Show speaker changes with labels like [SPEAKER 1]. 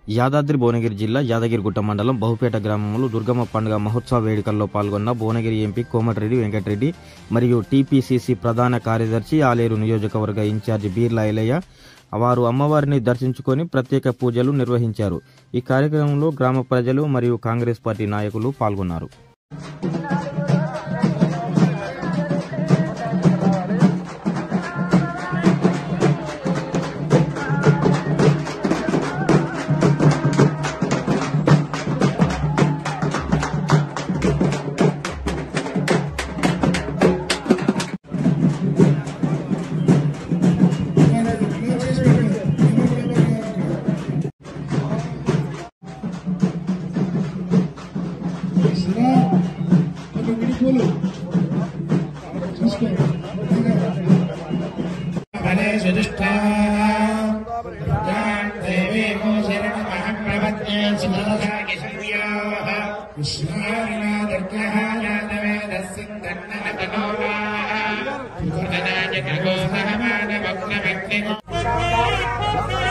[SPEAKER 1] యాదాద్రి భువనగిరి జిల్లా యాదగిరిగుట్ట మండలం బహుపేట గ్రామంలో దుర్గమ్మ పండుగ మహోత్సవ వేడుకల్లో పాల్గొన్న భువనగిరి ఎంపీ కోమటిరెడ్డి వెంకటరెడ్డి మరియు టీపీసీసీ ప్రధాన కార్యదర్శి ఆలేరు నియోజకవర్గ ఇన్ఛార్జి బీర్లా ఐలయ్య వారు అమ్మవారిని దర్శించుకొని ప్రత్యేక పూజలు నిర్వహించారు ఈ కార్యక్రమంలో గ్రామ ప్రజలు మరియు కాంగ్రెస్ పార్టీ నాయకులు పాల్గొన్నారు
[SPEAKER 2] ఫలే సుదుష్టా దేవేమో శరణమహం ప్రపద్యే సుధసాకి సూర్యాః విశ్వామినా దుర్గः యాదవేదస్సిందన్నన తనోరాः సుధనాయ ఖగోసహమానమగ్నమగ్ని